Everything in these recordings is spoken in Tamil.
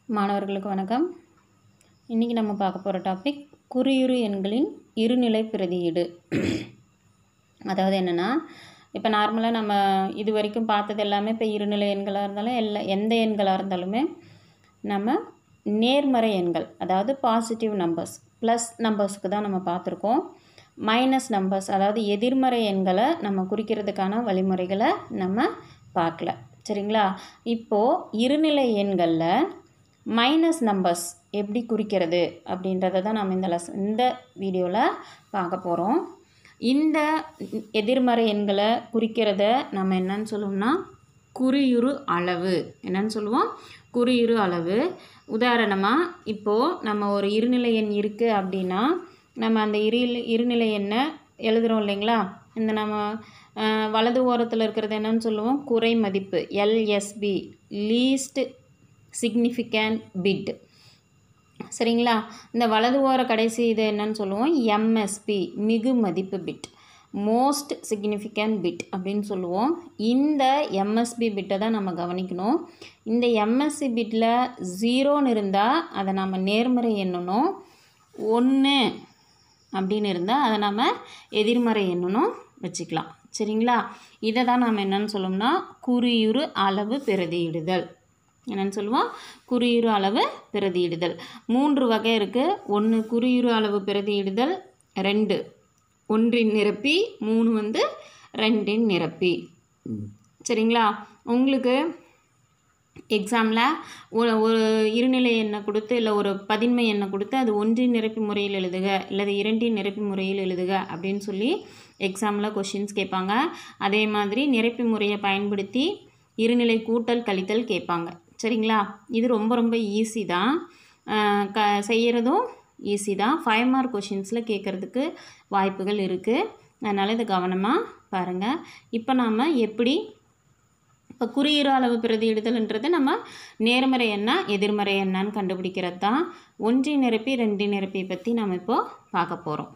மாணவர்களுக்கு வணக்கம் இன்றைக்கி நம்ம பார்க்க போகிற டாபிக் குறியுறு எண்களின் இருநிலை பிரதியீடு அதாவது என்னென்னா இப்போ நார்மலாக நம்ம இது வரைக்கும் பார்த்தது எல்லாமே இப்போ இருநிலை எண்களாக இருந்தாலும் எல்லா எந்த எண்களாக இருந்தாலுமே நம்ம நேர்மறை எண்கள் அதாவது பாசிட்டிவ் நம்பர்ஸ் ப்ளஸ் நம்பர்ஸ்க்கு தான் நம்ம பார்த்துருக்கோம் மைனஸ் நம்பர்ஸ் அதாவது எதிர்மறை எண்களை நம்ம குறிக்கிறதுக்கான வழிமுறைகளை நம்ம பார்க்கல சரிங்களா இப்போது இருநிலை எண்களில் மைனஸ் நம்பர்ஸ் எப்படி குறிக்கிறது அப்படின்றத தான் நம்ம இந்த லெஸ் இந்த வீடியோவில் பார்க்க போகிறோம் இந்த எதிர்மறை எண்களை குறிக்கிறத நம்ம என்னன்னு சொல்லுவோம்னா குறியுறு அளவு என்னன்னு சொல்லுவோம் குறியுறு அளவு உதாரணமாக இப்போது நம்ம ஒரு இருநிலை எண் இருக்குது அப்படின்னா நம்ம அந்த இரு இருநிலை எண்ணை எழுதுகிறோம் இல்லைங்களா இந்த நம்ம அஹ், வலது ஓரத்தில் இருக்கிறது என்னன்னு சொல்லுவோம் குறை மதிப்பு எல்எஸ்பி லீஸ்ட் சிக்னிஃபிகண்ட் பிட் சரிங்களா இந்த வலது ஓர கடைசி இது என்னன்னு சொல்லுவோம் எம்எஸ்பி மிகு மதிப்பு பிட் மோஸ்ட் சிக்னிஃபிகண்ட் பிட் அப்படின்னு சொல்லுவோம் இந்த எம்எஸ்பி பிட்டை தான் நம்ம கவனிக்கணும் இந்த எம்எஸ்சி பிட்டில் ஜீரோன்னு இருந்தால் அதை நம்ம நேர்மறை எண்ணணும் ஒன்று அப்படின்னு இருந்தால் அதை நம்ம எதிர்மறை எண்ணணும் வச்சுக்கலாம் சரிங்களா இதை தான் நாம் என்னன்னு சொல்லுவோம்னா குறியுறு அளவு பிரதியிடுதல் என்னன்னு சொல்லுவோம் குறியுறு அளவு பிரதியிடுதல் மூன்று வகை இருக்குது ஒன்று குறியுறு அளவு பிரதியிடுதல் ரெண்டு ஒன்றின் நிரப்பி மூணு வந்து ரெண்டின் நிரப்பி சரிங்களா உங்களுக்கு எக்ஸாமில் ஒரு ஒரு இருநிலை எண்ணை கொடுத்து இல்லை ஒரு பதின்மை எண்ணை கொடுத்து அது ஒன்றின் நிரப்பி முறையில் எழுதுக இல்லது இரண்டின் நிரப்பி முறையில் எழுதுக அப்படின்னு சொல்லி எக்ஸாமில் கொஷின்ஸ் கேட்பாங்க அதே மாதிரி நிரப்பி முறையை பயன்படுத்தி இருநிலை கூட்டல் கழித்தல் கேட்பாங்க சரிங்களா இது ரொம்ப ரொம்ப ஈஸி தான் அஹ் க செய்கிறதும் ஈஸி தான் ஃபைவ் மார்க் கொஷின்ஸில் கேட்குறதுக்கு வாய்ப்புகள் இருக்குது அதனால் இதை கவனமாக பாருங்கள் இப்போ நாம் எப்படி இப்போ குறியீடு அளவு பிரதியிடுதல்ன்றது நம்ம நேர்மறை எண்ணா எதிர்மறை எண்ணான்னு கண்டுபிடிக்கிறது தான் ஒன்றின் நிரப்பி ரெண்டின் நிரப்பி பற்றி நம்ம இப்போ பார்க்க போகிறோம்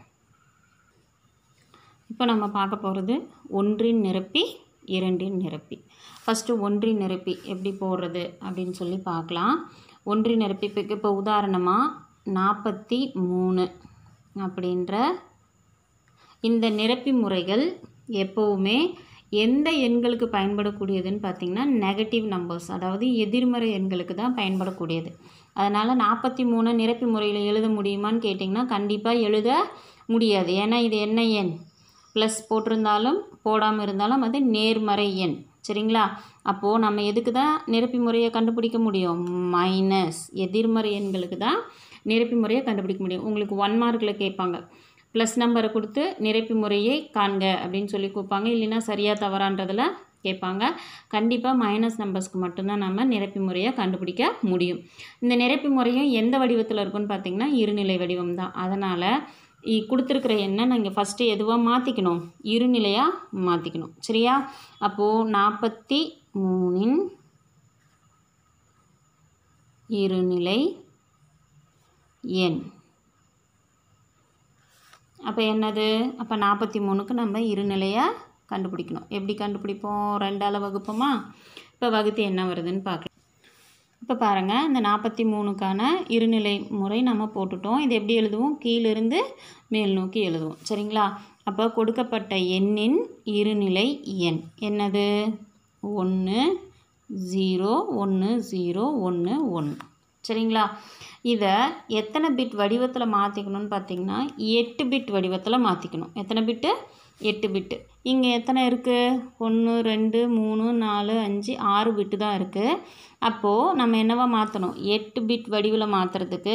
இப்போ நம்ம பார்க்க போகிறது ஒன்றின் நிரப்பி இரண்டின் நிரப்பி ஃபஸ்ட்டு ஒன்றின் நிரப்பி எப்படி போடுறது அப்படின்னு சொல்லி பார்க்கலாம் ஒன்றின் நிரப்பி இப்போ இப்போ உதாரணமாக நாற்பத்தி மூணு அப்படின்ற இந்த நிரப்பி முறைகள் எப்போவுமே எந்த எண்களுக்கு பயன்படக்கூடியதுன்னு பார்த்தீங்கன்னா நெகட்டிவ் நம்பர்ஸ் அதாவது எதிர்மறை எண்களுக்கு தான் பயன்படக்கூடியது அதனால் நாற்பத்தி மூணு நிரப்பி முறையில் எழுத முடியுமான்னு கேட்டிங்கன்னா கண்டிப்பாக எழுத முடியாது ஏன்னா இது என்ன எண் ப்ளஸ் போட்டிருந்தாலும் போடாமல் இருந்தாலும் அது நேர்மறை எண் சரிங்களா அப்போது நம்ம எதுக்கு தான் நிரப்பி முறையை கண்டுபிடிக்க முடியும் மைனஸ் எதிர்மறை எண்களுக்கு தான் நிரப்பி முறையை கண்டுபிடிக்க முடியும் உங்களுக்கு ஒன் மார்க்கில் கேட்பாங்க ப்ளஸ் நம்பரை கொடுத்து நிரப்பி முறையை காண்க அப்படின்னு சொல்லி கொடுப்பாங்க இல்லைன்னா சரியாக தவறான்றதில் கேட்பாங்க கண்டிப்பாக மைனஸ் நம்பர்ஸ்க்கு மட்டும்தான் நம்ம நிரப்பி முறையை கண்டுபிடிக்க முடியும் இந்த நிரப்பி முறையும் எந்த வடிவத்தில் இருக்குன்னு பார்த்தீங்கன்னா இருநிலை வடிவம் தான் அதனால் இ- கொடுத்துருக்குற எண்ணை நீங்கள் ஃபஸ்ட்டு எதுவாக மாற்றிக்கணும் இருநிலையாக மாற்றிக்கணும் சரியா அப்போது நாற்பத்தி மூணின் இருநிலை எண் அப்போ என்னது அப்போ நாற்பத்தி மூணுக்கு நம்ம இருநிலையாக கண்டுபிடிக்கணும் எப்படி கண்டுபிடிப்போம் ரெண்டால் வகுப்போமா இப்போ வகுத்து என்ன வருதுன்னு பார்க்கலாம் இப்போ பாருங்கள் இந்த நாற்பத்தி மூணுக்கான இருநிலை முறை நம்ம போட்டுட்டோம் இது எப்படி எழுதுவோம் கீழிருந்து மேல் நோக்கி எழுதுவோம் சரிங்களா அப்போ கொடுக்கப்பட்ட எண்ணின் இருநிலை எண் என்னது ஒன்று ஜீரோ ஒன்று ஜீரோ ஒன்று ஒன்று சரிங்களா இதை எத்தனை பிட் வடிவத்தில் மாற்றிக்கணும்னு பார்த்தீங்கன்னா எட்டு பிட் வடிவத்தில் மாற்றிக்கணும் எத்தனை பிட்டு எட்டு பிட்டு இங்கே எத்தனை இருக்குது ஒன்று ரெண்டு மூணு நாலு அஞ்சு ஆறு பிட்டு தான் இருக்குது அப்போது நம்ம என்னவா மாற்றணும் எட்டு பிட் வடிவில் மாற்றுறதுக்கு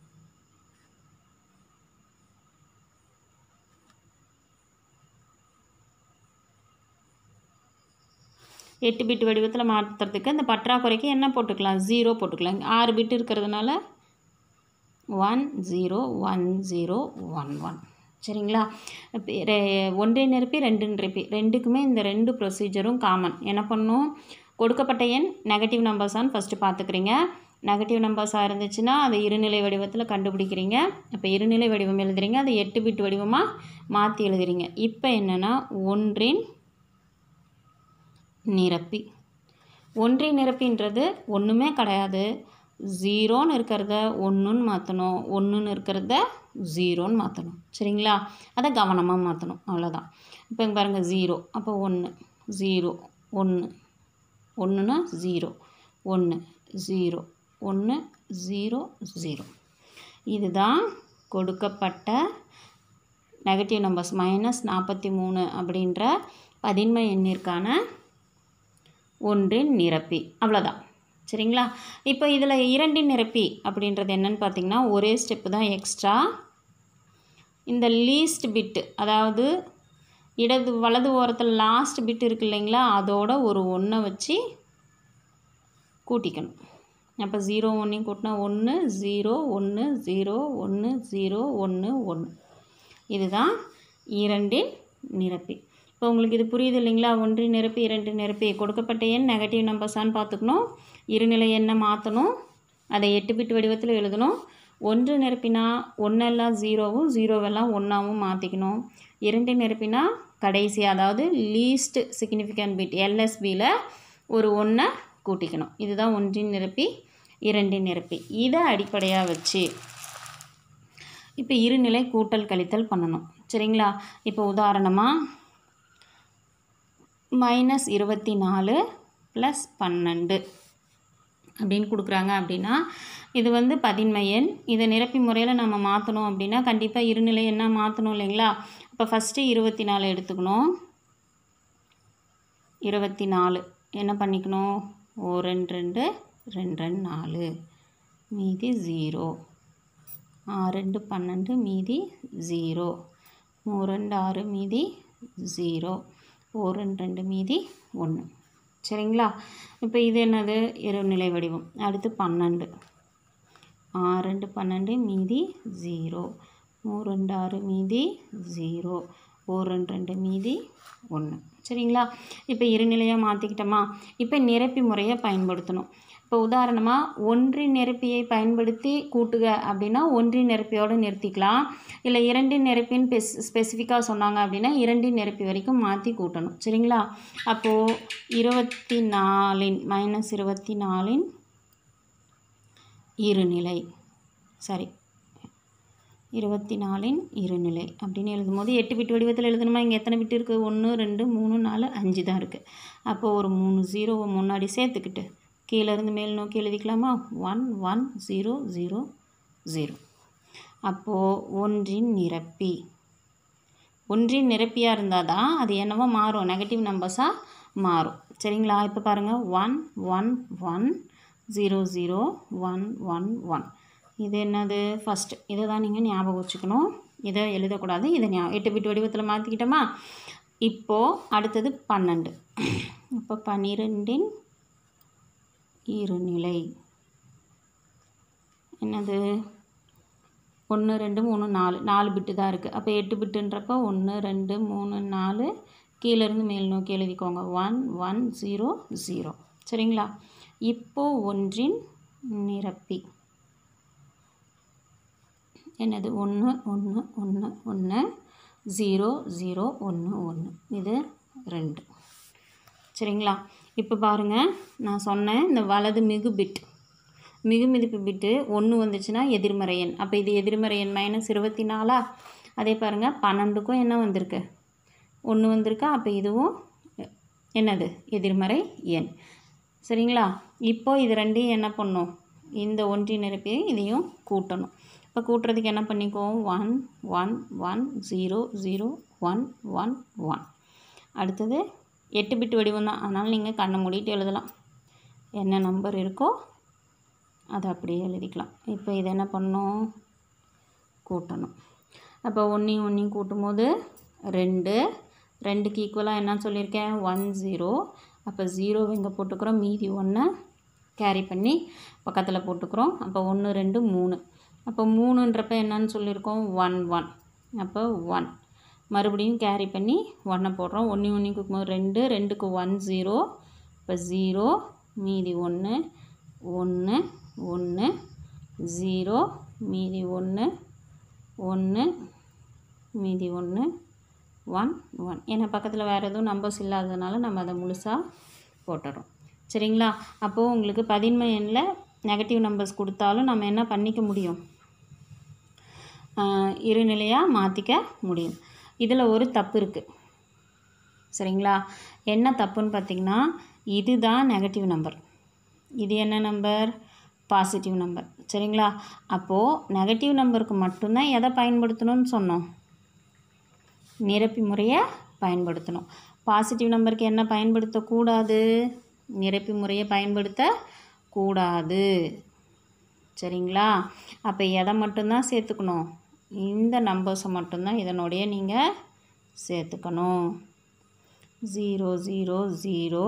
எட்டு பிட் வடிவத்தில் மாற்றுறதுக்கு இந்த பற்றாக்குறைக்கு என்ன போட்டுக்கலாம் ஜீரோ போட்டுக்கலாம் இங்க ஆறு பிட் இருக்கிறதுனால one zero one zero one one சரிங்களா இப்ப ரெ- ஒன்றை நிரப்பி ரெண்டு நிரப்பி ரெண்டுக்குமே இந்த ரெண்டு ப்ரொசீஜரும் காமன் என்ன பண்ணும் கொடுக்கப்பட்ட எண் நெகட்டிவ் நம்பர்ஸான்னு ஃபஸ்ட்டு பார்த்துக்கிறீங்க நெகட்டிவ் நம்பர்ஸாக இருந்துச்சுன்னா அதை இருநிலை வடிவத்தில் கண்டுபிடிக்கிறீங்க இப்போ இருநிலை வடிவம் எழுதுறீங்க அதை எட்டு பிட் வடிவமாக மாற்றி எழுதுறீங்க இப்போ என்னென்னா ஒன்றின் நிரப்பி ஒன்றின் நிரப்பின்றது ஒன்றுமே கிடையாது ஜீரோன்னு இருக்கிறத ஒன்றுன்னு மாற்றணும் ஒன்றுன்னு இருக்கிறத ஜீரோன்னு மாற்றணும் சரிங்களா அதை கவனமாக மாற்றணும் அவ்வளோதான் இப்போ இங்கே பாருங்கள் ஜீரோ அப்போ ஒன்று ஜீரோ ஒன்று ஒன்றுனா ஜீரோ ஒன்று ஜீரோ ஒன்று ஜீரோ ஜீரோ இதுதான் கொடுக்கப்பட்ட நெகட்டிவ் நம்பர்ஸ் மைனஸ் நாற்பத்தி மூணு அப்படின்ற பதின்ம எண்ணிற்கான ஒன்றின் நிரப்பி அவ்வளோதான் சரிங்களா இப்போ இதில் இரண்டின் நிரப்பி அப்படின்றது என்னன்னு பார்த்தீங்கன்னா ஒரே ஸ்டெப்பு தான் எக்ஸ்ட்ரா இந்த லீஸ்ட் பிட்டு அதாவது இடது வலது ஓரத்தில் லாஸ்ட் பிட் இருக்கு இல்லைங்களா அதோட ஒரு ஒன்றை வச்சு கூட்டிக்கணும் அப்போ ஜீரோ ஒன்றையும் கூட்டினா ஒன்று ஜீரோ ஒன்று ஜீரோ ஒன்று ஜீரோ ஒன்று ஒன்று இதுதான் இரண்டின் நிரப்பி இப்போ உங்களுக்கு இது புரியுது இல்லைங்களா ஒன்றின் நிரப்பி இரண்டு நிரப்பி கொடுக்கப்பட்ட எண் நெகட்டிவ் நம்பர்ஸான்னு பார்த்துக்கணும் இருநிலை எண்ணை மாற்றணும் அதை எட்டு பிட் வடிவத்தில் எழுதணும் ஒன்று நிரப்பினா ஒன்றெல்லாம் ஜீரோவும் ஜீரோவெல்லாம் ஒன்றாவும் மாற்றிக்கணும் இரண்டு நிரப்பினா கடைசி அதாவது லீஸ்ட் சிக்னிஃபிகண்ட் பிட் எல்எஸ்பியில் ஒரு ஒன்றை கூட்டிக்கணும் இதுதான் ஒன்றின் நிரப்பி இரண்டின் நிரப்பி இதை அடிப்படையாக வச்சு இப்போ இருநிலை கூட்டல் கழித்தல் பண்ணணும் சரிங்களா இப்போ உதாரணமாக மைனஸ் இருபத்தி நாலு ப்ளஸ் பன்னெண்டு அப்படின்னு கொடுக்குறாங்க அப்படின்னா இது வந்து பதின்ம எண் இதை நிரப்பி முறையில் நம்ம மாற்றணும் அப்படின்னா கண்டிப்பாக இருநிலை என்ன மாற்றணும் இல்லைங்களா இப்போ ஃபஸ்ட்டு இருபத்தி நாலு எடுத்துக்கணும் இருபத்தி நாலு என்ன பண்ணிக்கணும் ஓ ரெண்டு ரெண்டு ரெண்டு ரெண்டு நாலு மீதி ஜீரோ ரெண்டு பன்னெண்டு மீதி ஜீரோ மூணு ரெண்டு ஆறு மீதி ஜீரோ ஓ ரெண்டு ரெண்டு மீதி ஒன்று சரிங்களா இப்போ இது என்னது இருநிலை வடிவம் அடுத்து பன்னெண்டு ரெண்டு பன்னெண்டு மீதி ஜீரோ மூணு ரெண்டு ஆறு மீதி ஜீரோ ஓ ரெண்டு ரெண்டு மீதி ஒன்று சரிங்களா இப்போ இருநிலையாக மாற்றிக்கிட்டோமா இப்போ நிரப்பி முறையை பயன்படுத்தணும் இப்போ உதாரணமாக ஒன்றின் நிரப்பியை பயன்படுத்தி கூட்டுக அப்படின்னா ஒன்றின் நிரப்பியோடு நிறுத்திக்கலாம் இல்லை இரண்டின் நிரப்பின்னு பெஸ் ஸ்பெசிஃபிக்காக சொன்னாங்க அப்படின்னா இரண்டின் நிரப்பி வரைக்கும் மாற்றி கூட்டணும் சரிங்களா அப்போது இருபத்தி நாலின் மைனஸ் இருபத்தி நாலின் இருநிலை சரி இருபத்தி நாலின் இருநிலை அப்படின்னு எழுதும்போது எட்டு பிட் வடிவத்தில் எழுதணுமா இங்கே எத்தனை பிட் இருக்குது ஒன்று ரெண்டு மூணு நாலு அஞ்சு தான் இருக்குது அப்போது ஒரு மூணு ஜீரோவை முன்னாடி சேர்த்துக்கிட்டு கீழே இருந்து மேல் நோக்கி எழுதிக்கலாமா one one zero zero zero அப்போது ஒன்றின் நிரப்பி ஒன்றின் நிரப்பியாக இருந்தால் தான் அது என்னவோ மாறும் நெகட்டிவ் நம்பர்ஸாக மாறும் சரிங்களா இப்போ பாருங்கள் one one one zero zero one one one இது என்னது ஃபஸ்ட்டு இதை தான் நீங்கள் ஞாபகம் வச்சுக்கணும் இதை எழுதக்கூடாது இதை ஞா எட்டு பிட் வடிவத்தில் மாற்றிக்கிட்டோமா இப்போது அடுத்தது பன்னெண்டு இப்போ பன்னிரெண்டின் இருநிலை என்னது ஒன்று ரெண்டு மூணு நாலு நாலு பிட்டு தான் இருக்குது அப்போ எட்டு பிட்டுன்றப்போ ஒன்று ரெண்டு மூணு நாலு கீழேருந்து மேல் நோக்கி எழுதிக்கோங்க ஒன் ஒன் ஜீரோ ஜீரோ சரிங்களா இப்போ ஒன்றின் நிரப்பி என்னது ஒன்று ஒன்று ஒன்று ஒன்று ஜீரோ ஜீரோ ஒன்று ஒன்று இது ரெண்டு சரிங்களா இப்போ பாருங்கள் நான் சொன்னேன் இந்த வலது மிகு பிட் மிகு மிதிப்பு பிட்டு ஒன்று வந்துச்சுன்னா எதிர்மறை எண் அப்போ இது எதிர்மறை எண் மைனஸ் இருபத்தி நாலா அதே பாருங்கள் பன்னெண்டுக்கும் என்ன வந்திருக்கு ஒன்று வந்திருக்கா அப்போ இதுவும் என்னது எதிர்மறை எண் சரிங்களா இப்போ இது ரெண்டையும் என்ன பண்ணும் இந்த ஒன்றிய நிரப்பியை இதையும் கூட்டணும் இப்போ கூட்டுறதுக்கு என்ன பண்ணிக்குவோம் one one one zero zero one one one அடுத்தது எட்டு பிட் வடிவம் தான் அதனால் நீங்கள் கண்ணை மூடிட்டு எழுதலாம் என்ன நம்பர் இருக்கோ அதை அப்படியே எழுதிக்கலாம் இப்போ இதை என்ன பண்ணணும் கூட்டணும் அப்போ ஒன்றையும் ஒன்றையும் கூட்டும்போது ரெண்டு ரெண்டுக்கு ஈக்குவலாக என்ன சொல்லியிருக்கேன் ஒன் ஜீரோ அப்போ ஜீரோ இங்கே போட்டுக்கிறோம் மீதி ஒன்றை கேரி பண்ணி பக்கத்தில் போட்டுக்கிறோம் அப்போ ஒன்று ரெண்டு மூணு அப்போ மூணுன்றப்ப என்னன்னு சொல்லியிருக்கோம் ஒன் ஒன் அப்போ ஒன் மறுபடியும் கேரி பண்ணி ஒன்றை போடுறோம் ஒன்று ஒன்று கொடுக்கும்போது ரெண்டு ரெண்டுக்கு ஒன் ஜீரோ இப்போ ஜீரோ மீதி ஒன்று ஒன்று ஒன்று ஜீரோ மீதி ஒன்று ஒன்று மீதி ஒன்று ஒன் ஒன் ஏன்னா பக்கத்தில் வேறு எதுவும் நம்பர்ஸ் இல்லாததுனால நம்ம அதை முழுசாக போட்டுறோம் சரிங்களா அப்போது உங்களுக்கு பதின்ம எண்ணில் நெகட்டிவ் நம்பர்ஸ் கொடுத்தாலும் நம்ம என்ன பண்ணிக்க முடியும் ஆஹ் இருநிலையாக மாற்றிக்க முடியும் இதில் ஒரு தப்பு இருக்குது சரிங்களா என்ன தப்புன்னு பார்த்தீங்கன்னா இதுதான் நெகட்டிவ் நம்பர் இது என்ன நம்பர் பாசிட்டிவ் நம்பர் சரிங்களா அப்போது நெகட்டிவ் நம்பருக்கு மட்டும்தான் எதை பயன்படுத்தணும்னு சொன்னோம் நிரப்பி முறையை பயன்படுத்தணும் பாசிட்டிவ் நம்பருக்கு என்ன பயன்படுத்தக்கூடாது நிரப்பி முறையை பயன்படுத்த கூடாது சரிங்களா அப்போ எதை மட்டும்தான் சேர்த்துக்கணும் இந்த நம்பர்ஸை மட்டும்தான் இதனுடைய நீங்கள் சேர்த்துக்கணும் zero zero zero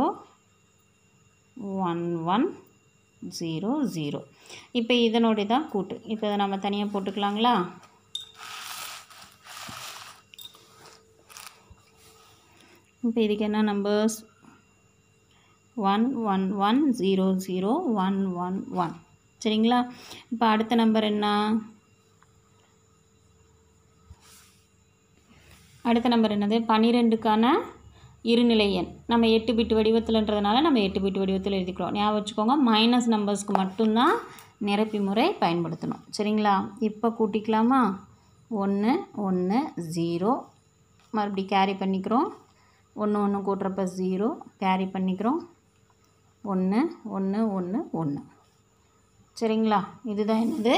one one zero zero இப்போ இதனுடைய தான் கூட்டு இப்போ இதை நம்ம தனியாக போட்டுக்கலாங்களா இப்போ இதுக்கு என்ன numbers one one one zero zero one one one சரிங்களா இப்போ அடுத்த நம்பர் என்ன அடுத்த நம்பர் என்னது பன்னிரெண்டுக்கான இருநிலை எண் நம்ம எட்டு பிட்டு வடிவத்தில்ன்றதுனால நம்ம எட்டு பிட்டு வடிவத்தில் எழுதிக்கிறோம் ஞாபகம் வச்சுக்கோங்க மைனஸ் நம்பர்ஸ்க்கு மட்டும்தான் நிரப்பி முறை பயன்படுத்தணும் சரிங்களா இப்போ கூட்டிக்கலாமா ஒன்று ஒன்று ஜீரோ மறுபடி கேரி பண்ணிக்கிறோம் ஒன்று ஒன்று கூட்டுறப்ப ஜீரோ கேரி பண்ணிக்கிறோம் ஒன்று ஒன்று ஒன்று ஒன்று சரிங்களா இதுதான் என்னது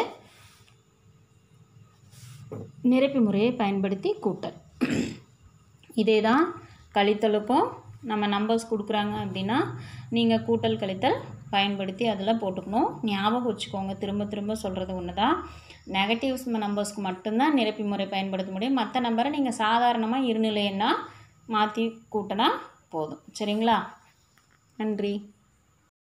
நிரப்பி முறையை பயன்படுத்தி கூட்டல் இதே தான் கழித்தலுக்கும் நம்ம நம்பர்ஸ் கொடுக்குறாங்க அப்படின்னா நீங்கள் கூட்டல் கழித்தல் பயன்படுத்தி அதில் போட்டுக்கணும் ஞாபகம் வச்சுக்கோங்க திரும்ப திரும்ப சொல்கிறது ஒன்று தான் நெகட்டிவ்ஸ் நம்பர்ஸ்க்கு மட்டும்தான் நிரப்பி முறை பயன்படுத்த முடியும் மற்ற நம்பரை நீங்கள் சாதாரணமாக இருநிலைன்னா மாற்றி கூட்டினா போதும் சரிங்களா நன்றி